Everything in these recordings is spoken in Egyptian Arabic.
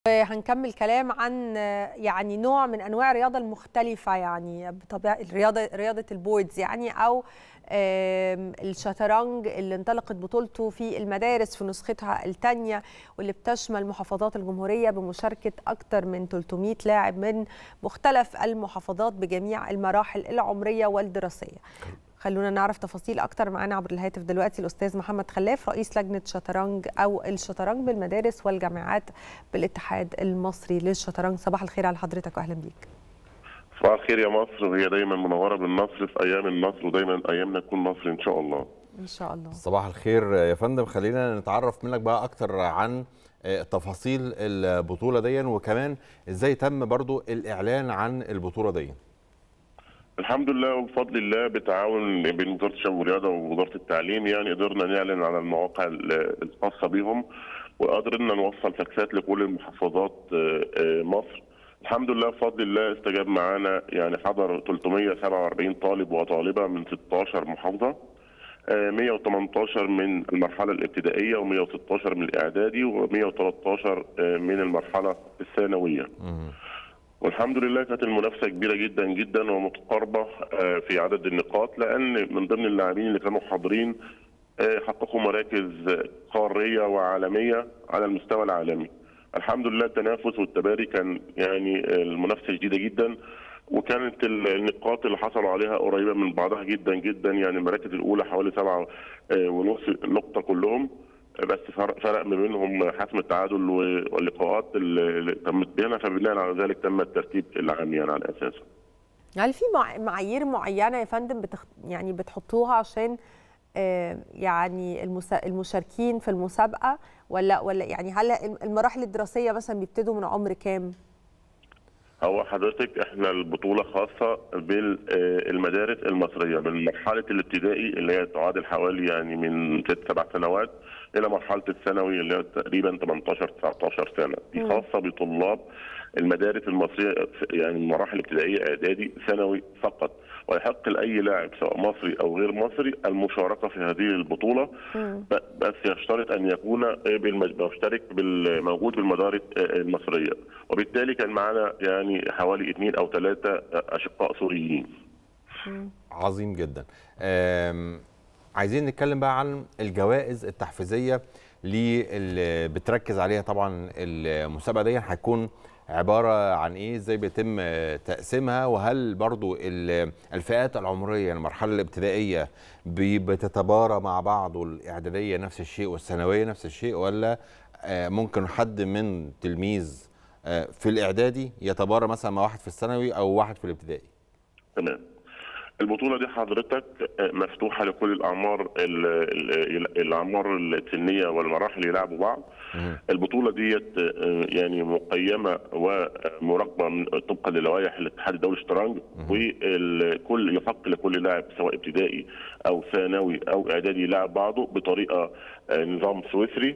هنكمل كلام عن يعني نوع من انواع الرياضه المختلفه يعني بطبيعه الرياضه رياضه البوردز يعني او الشطرنج اللي انطلقت بطولته في المدارس في نسختها الثانيه واللي بتشمل محافظات الجمهوريه بمشاركه اكثر من 300 لاعب من مختلف المحافظات بجميع المراحل العمريه والدراسيه. خلونا نعرف تفاصيل اكتر معانا عبر الهاتف دلوقتي الاستاذ محمد خلاف رئيس لجنه شطرنج او الشطرنج بالمدارس والجامعات بالاتحاد المصري للشطرنج صباح الخير على حضرتك واهلا بيك صباح الخير يا مصر وهي دايما منوره بالنصر في ايام النصر ودايما ايامنا تكون نصر ان شاء الله ان شاء الله صباح الخير يا فندم خلينا نتعرف منك بقى اكتر عن تفاصيل البطوله دي وكمان ازاي تم برضو الاعلان عن البطوله دي الحمد لله وبفضل الله بتعاون بين وزاره الشباب والرياضه ووزاره التعليم يعني قدرنا نعلن على المواقع الخاصه بهم وقدرنا نوصل فاكسات لكل محافظات مصر الحمد لله بفضل الله استجاب معانا يعني حضر 347 طالب وطالبه من 16 محافظه 118 من المرحله الابتدائيه و116 من الاعدادي و113 من المرحله الثانويه. والحمد لله كانت المنافسه كبيره جدا جدا ومتقاربه في عدد النقاط لان من ضمن اللاعبين اللي كانوا حاضرين حققوا مراكز قاريه وعالميه على المستوى العالمي. الحمد لله التنافس والتباري كان يعني المنافسه شديده جدا وكانت النقاط اللي حصلوا عليها قريبه من بعضها جدا جدا يعني المراكز الاولى حوالي سبعه ونص نقطه كلهم بس فرق, فرق ما بينهم حسم التعادل واللقاءات اللي تمت بينها فبناء على ذلك تم الترتيب العام يعني على اساسه. هل في معايير معينه يا فندم بتخ... يعني بتحطوها عشان آه يعني المسا... المشاركين في المسابقه ولا ولا يعني هل المراحل الدراسيه مثلا بيبتدوا من عمر كام؟ هو حضرتك احنا البطوله خاصه بالمدارس المصريه من مرحله الابتدائي اللي هي تعادل حوالي يعني من ست سبع سنوات الى مرحله الثانوي اللي هي تقريبا 18 19 سنه دي خاصه بطلاب المدارس المصريه يعني المراحل الابتدائيه اعدادي ثانوي فقط ويحق لاي لاعب سواء مصري او غير مصري المشاركه في هذه البطوله بس يشترط ان يكون مشترك موجود بالمدارس المصريه وبالتالي كان معنا يعني حوالي اثنين او ثلاثه اشقاء سوريين عظيم جدا عايزين نتكلم بقى عن الجوائز التحفيزيه اللي بتركز عليها طبعا المسابقه دي هتكون عباره عن ايه ازاي بيتم تقسيمها وهل برضو الفئات العمريه المرحله الابتدائيه بتتبارى مع بعض والاعداديه نفس الشيء والثانويه نفس الشيء ولا ممكن حد من تلميذ في الاعدادي يتبارى مثلا مع واحد في الثانوي او واحد في الابتدائي تمام البطوله دي حضرتك مفتوحه لكل الاعمار الاعمار السنيه والمراحل يلعبوا بعض البطوله ديت يعني مقيمه ومراقبه طبقا للوائح الاتحاد الدولي للشطرنج وكل يحق لكل لاعب سواء ابتدائي او ثانوي او اعدادي يلعب بعضه بطريقه نظام سويسري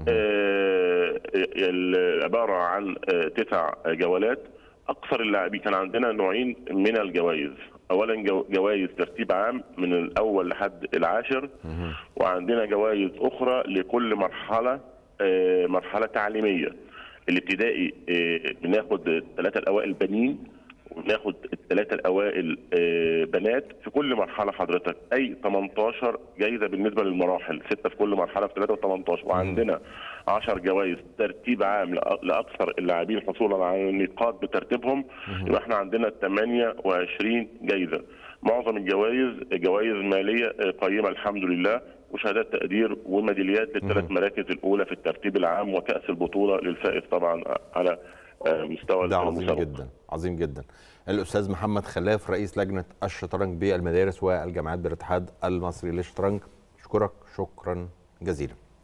عباره عن تسع جولات اكثر اللاعبين كان عندنا نوعين من الجوائز اولا جوائز ترتيب عام من الاول لحد العاشر وعندنا جوائز اخرى لكل مرحله مرحله تعليميه الابتدائي بناخد الثلاثه الاوائل بنين وبناخد الثلاثه الاوائل بنات في كل مرحله حضرتك اي 18 جايزه بالنسبه للمراحل سته في كل مرحله في 3 و18 وعندنا 10 جوائز ترتيب عام لاكثر اللاعبين حصولا على النقاط بترتيبهم يبقى احنا عندنا 28 جايزه معظم الجوائز جوائز ماليه قيمه الحمد لله وشهادات تقدير وميداليات للثلاث مراكز الاولى في الترتيب العام وكاس البطوله للفائز طبعا على مستوى ده عظيم جدا عظيم جدا الاستاذ محمد خلاف رئيس لجنه الشطرنج بالمدارس والجامعات بالاتحاد المصري للشطرنج اشكرك شكرا جزيلا